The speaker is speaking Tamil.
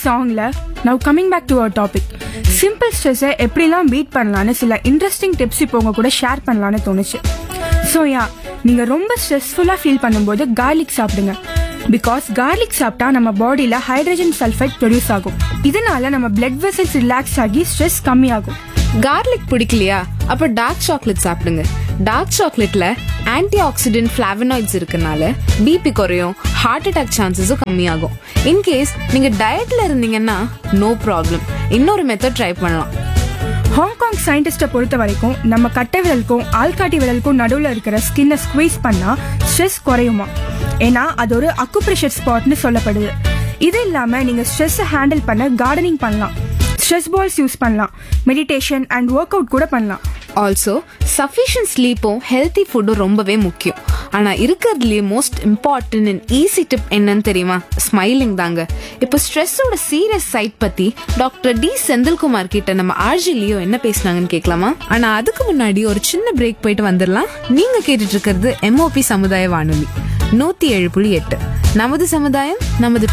சாங்ல now coming back to our topic simple ஸ்ட்ரெஸ்ஸை எப்படிலாம் பீட் பண்ணலான்னு சில இன்ட்ரெஸ்டிங் டிப்ஸ் இப்போ உங்க கூட ஷேர் பண்ணலான்னு தோணுச்சு ஸோ யா நீங்க ரொம்ப ஸ்ட்ரெஸ்ஃபுல்லா ஃபீல் பண்ணும்போது கார்லிக் சாப்பிடுங்க பிகாஸ் கார்லிக் சாப்பிட்டா நம்ம பாடியில ஹைட்ரஜன் சல்ஃபைட் ப்ரொடியூஸ் ஆகும் இதனால நம்ம பிளட் வெசல்ஸ் ரிலாக்ஸ் ஆகி ஸ்ட்ரெஸ் கம்மியாகும் கார்லிக் பிடிக்கலையா அப்ப டார்க் சாக்லேட் சாப்பிடுங்க டார்க் சாக்லேட்ல ஆன்டி ஆக்சிடென்ட் ஃபிளாவனாய்ட்ஸ் இருக்கனால பிபி குறையும் ஹார்ட் அட்டாக் சான்சஸும் கம்மியாகும் இன்கேஸ் நீங்க டயட்ல இருந்தீங்கன்னா நோ ப்ராப்ளம் இன்னொரு மெத்தட் ட்ரை பண்ணலாம் ஹாங்காங் சயின்டிஸ்ட பொறுத்த வரைக்கும் நம்ம கட்டை விரலுக்கும் ஆள்காட்டி விரலுக்கும் நடுவுல இருக்கிற ஸ்கின்னை ஸ்குவீஸ் பண்ணா ஸ்ட்ரெஸ் குறையுமா ஏன்னா அது ஒரு அக்குப்ரெஷர் ஸ்பாட்னு சொல்லப்படுது இது இல்லாம நீங்க ஸ்ட்ரெஸ் ஹேண்டில் பண்ண கார்டனிங் பண்ணலாம் ஸ்ட்ரெஸ் பால்ஸ் யூஸ் பண்ணலாம் மெடிடேஷன் அண்ட் ஒர்க் அவுட் கூட பண்ணலாம் ஆல்சோ சஃபிஷியன்ட் ஸ்லீப்பும் ஹெல்த்தி ஃபுட்டும் ரொம்பவே முக்கியம் ஆனா இருக்கிறதுலயே most important and easy tip என்னன்னு தெரியுமா ஸ்மைலிங் தாங்க இப்போ ஸ்ட்ரெஸ்ஸோட சீரியஸ் சைட் பத்தி டாக்டர் டி செந்தில்குமார் கிட்ட நம்ம ஆர்ஜி லியோ என்ன பேசினாங்கன்னு கேட்கலாமா ஆனா அதுக்கு முன்னாடி ஒரு சின்ன பிரேக் போயிட்டு வந்துடலாம் நீங்க கேட்டுட்டு இருக்கிறது எம்ஓபி சமுதாய வானொலி நூத்தி ஏழு புள்ளி எட்டு நமது சமுதாயம் நமது